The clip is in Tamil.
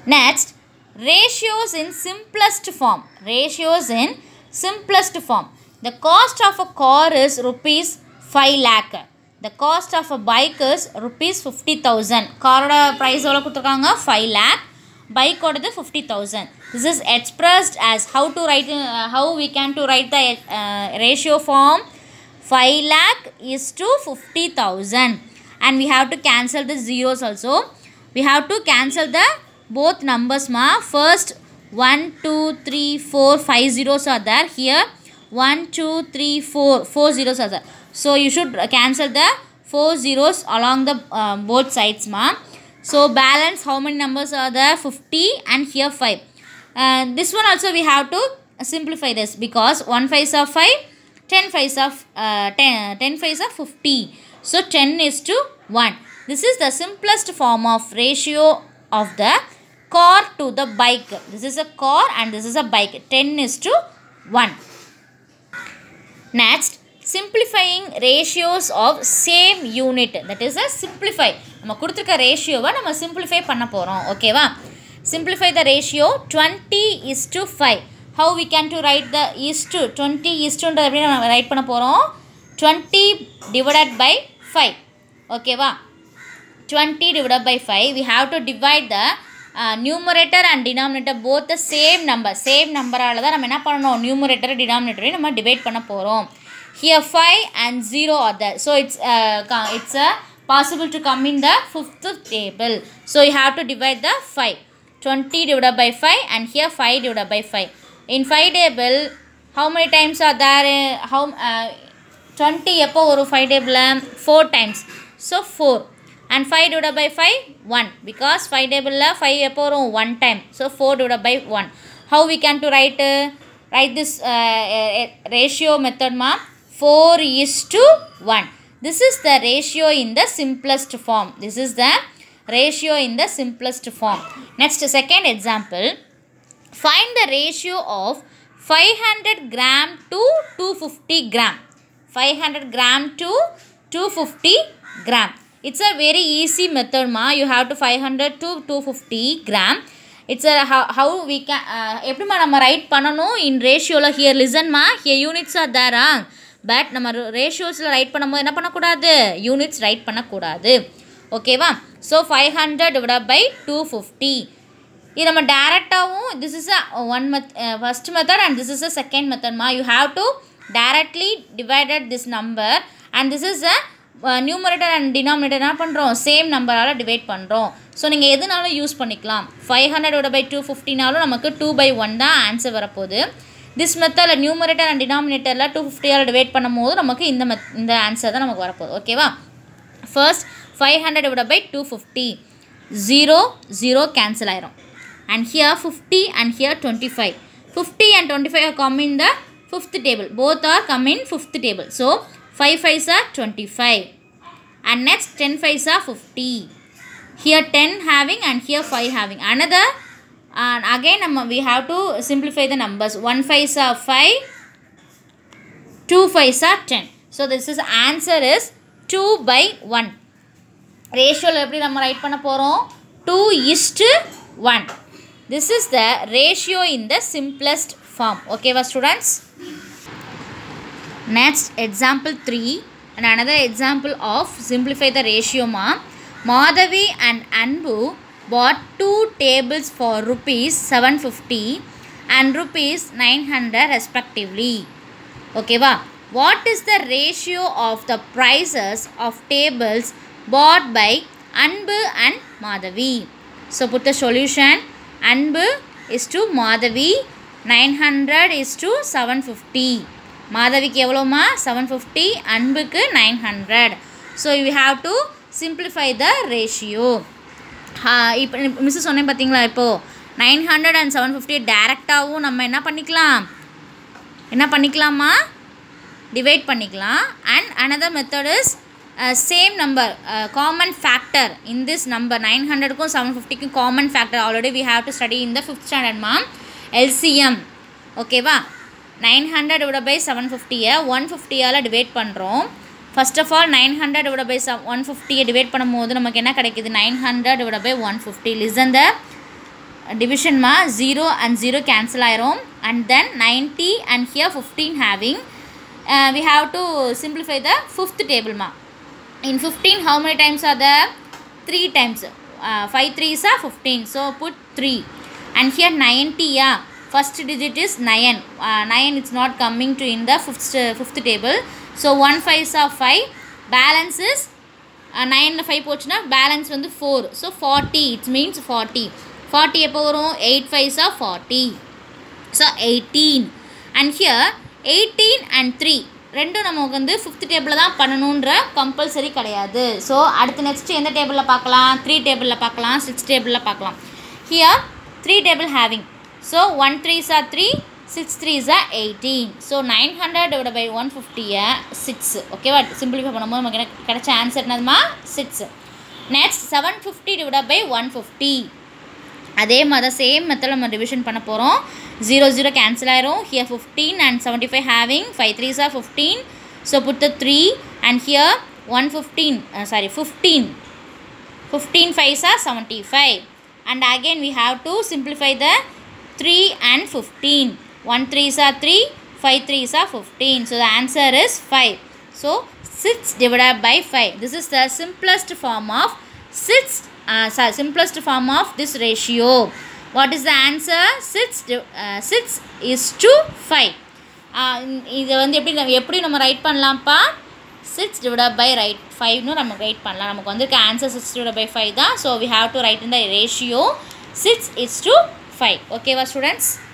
Next, ratios in simplest form. Ratios in simplest form. The cost of a car is rupees 5 lakh. The cost of a bike is rupees 50,000. காரோட ப்ரைஸ் எவ்வளோ கொடுத்துருக்காங்க ஃபைவ் லேக் பைக்கோடது fifty thousand this is expressed as how to write how we can to write the ratio form five lakh is to fifty thousand and we have to cancel the zeros also we have to cancel the both numbers ma first 1 2 3 4 5 zeros are there here 1 2 3 4 4 zeros are there so you should cancel the four zeros along the uh, both sides ma so balance how many numbers are there 50 and here 5 uh, this one also we have to simplify this because 1 5 are 5 10 5 of uh, 10, 10 5 of 50 so 10 is to 1 this is the simplest form of ratio of the car to the bike this is a car and this is a bike 10 is to 1 next simplifying ratios of same unit that is a simplify நம்ம கொடுத்துருக்க ரேஷியோவை நம்ம சிம்பிளிஃபை பண்ண போகிறோம் ஓகேவா simplify the ratio 20 is to 5 how we can to write the is to 20 is to எப்படி நம்ம ரைட் பண்ண போகிறோம் 20 divided by 5 ஓகேவா 20 divided by 5 we have to divide the uh, numerator and denominator both the same number same நம்பரால் தான் நம்ம என்ன பண்ணணும் numerator denominator நம்ம டிவைட் பண்ண போகிறோம் here 5 and 0 are there so it's uh, co- it's uh, possible to come in the fifth table so you have to divide the 5 20 divided by 5 and here 5 divided by 5 in 5 table how many times are there uh, how uh, 20 எப்போ வரும் 5 table 4 times so 4 and 5 divided by 5 1 because 5 table 5 எப்போ வரும் 1 time so 4 divided by 1 how we can to write uh, write this uh, uh, ratio method ma 4 is to 1 this is the ratio in the simplest form this is the ratio in the simplest form next second example find the ratio of 500 gram to 250 gram 500 gram to 250 gram it's a very easy method ma you have to 500 to 250 gram it's a how, how we can uh, எப்படிமா நம்ம ரைட் பண்ணணும் இன் ரேஷியோவில் ஹியர் லிசன்மா ஹியர் யூனிட்ஸ் ஆர் தேரா பட் நம்ம ரேஷியோஸில் ரைட் பண்ணும்போது என்ன பண்ணக்கூடாது யூனிட்ஸ் ரைட் பண்ணக்கூடாது ஓகேவா so five hundred divide by two fifty இது நம்ம டேரெக்டாகவும் this is a one meth first method and this is a second மெத்தட்மா you have to directly divided this number and this is a numerator and denominator என்ன பண்ணுறோம் சேம் நம்பரால் டிவைட் பண்ணுறோம் ஸோ நீங்கள் எதுனாலும் யூஸ் பண்ணிக்கலாம் ஃபைவ் ஹண்ட்ரடோட பை டூ ஃபிஃப்டினாலும் நமக்கு டூ பை ஒன் தான் ஆன்சர் வரப்போகுது திஸ் மெத்தடில் நியூமரேட்டர் அண்ட் டினாமினேட்டரில் டூ ஃபிஃப்டியால் டிவைட் பண்ணும்போது நமக்கு இந்த மெத் இந்த ஆன்சர் தான் நமக்கு வரப்போகுது ஓகேவா ஃபர்ஸ்ட் ஃபைவ் ஹண்ட்ரட் விட by two fifty zero zero cancel ஆயிரும் and here fifty and here twenty five fifty and twenty five come in the fifth table both are come in fifth table so five fives are twenty five and next ten fives are fifty here ten having and here five having another and again நம்ம we have to simplify the numbers 1 5s are 5 2 5s are 10 so this is answer is 2 by 1 ரேஷியோவில் எப்படி நம்ம ரைட் பண்ண போகிறோம் two is to one this is the ratio in the simplest form ஓகேவா students next example 3 and another example of simplify the ratio ma madhavi and anbu bought two tables for rupees 750 and rupees 900 respectively ஓகேவா what is the ratio of the prices of tables bought by Anbu and Madhavi so put the solution Anbu is to Madhavi nine hundred is to seven fifty மாதவிக்கு எவ்வளோமா செவன் ஃபிஃப்டி அன்புக்கு nine hundred so you have to simplify the ratio இப்போ மிஸ்ஸு சொன்னேன் பார்த்தீங்களா இப்போது nine hundred and seven fifty டேரெக்டாகவும் நம்ம என்ன பண்ணிக்கலாம் என்ன பண்ணிக்கலாமா டிவைட் பண்ணிக்கலாம் and another method is same number common factor in this number nine ஹண்ட்ரடுக்கும் செவன் ஃபிஃப்டிக்கும் common factor already we have to study இந்த ஃபிஃப்த் ஸ்டாண்டர்ட் மேம் எல்சிஎம் ஓகேவா நைன் ஹண்ட்ரட் விட பை செவன் ஃபிஃப்டியை ஒன் ஃபிஃப்டியால் டிவைட் பண்ணுறோம் first of all nine hundred விட பை செவ் ஒன் ஃபிஃப்டியை டிவைட் பண்ணும்போது நமக்கு என்ன கிடைக்குது நைன் ஹண்ட்ரட் விட by one fifty listen the டிவிஷன்மா ஜீரோ அண்ட் ஜீரோ கேன்சல் ஆயிரும் and then ninety and here fifteen having we have to simplify the ஃபிஃப்த் டேபிள்மா in 15 how many times are there 3 times uh, 5 3s are 15 so put 3 and here 90 yeah first digit is 9 uh, 9 it's not coming to in the fifth uh, fifth table so 1 5s are 5 balance is நைனில் ஃபைவ் போச்சுன்னா பேலன்ஸ் வந்து four so forty it's means forty forty எப்போ வரும் எயிட் ஃபைவ்ஸா forty so eighteen and here eighteen and three ரெண்டும் நமக்கு வந்து ஃபிஃப்த் டேபிளில் தான் பண்ணணுன்ற கம்பல்சரி கிடையாது ஸோ அடுத்து நெக்ஸ்ட் எந்த டேபிளில் பார்க்கலாம் த்ரீ டேபிளில் பார்க்கலாம் சிக்ஸ் டேபிளில் பார்க்கலாம் here three table having so one threes are three six threes are eighteen so nine hundred divide by one ஃபிஃப்டியை சிக்ஸ் ஓகேவா சிம்பிளிஃபை பண்ணும்போது நமக்கு எனக்கு கிடைச்ச ஆன்சர் என்னதுமா six next seven fifty divide by one fifty அதே மாதிரி சேம் மெத்தட் நம்ம டிவிஷன் பண்ண போகிறோம் ஜீரோ ஜீரோ கேன்சல் ஆயிரும் here fifteen and seventy five having five threes are fifteen so put the three and here one fifteen sorry fifteen fifteen fives are seventy five and again we have to simplify the three and fifteen one threes are three five threes are fifteen so the answer is five so six divided by 5 this is the simplest form of 6 uh, sorry, simplest form of this ratio what is the answer 6 div- uh, 6 is to 5 uh, இதை வந்து எப்படி நம்ம எப்படி நம்ம ரைட் பண்ணலாம்ப்பா சிக்ஸ் டிவைட் பை ரைட் ஃபைவ்னு நம்ம ரைட் பண்ணலாம் நமக்கு வந்திருக்க answer six divide by five தான் so we have to write in the ratio six is to five ஓகேவா ஸ்டூடெண்ட்ஸ்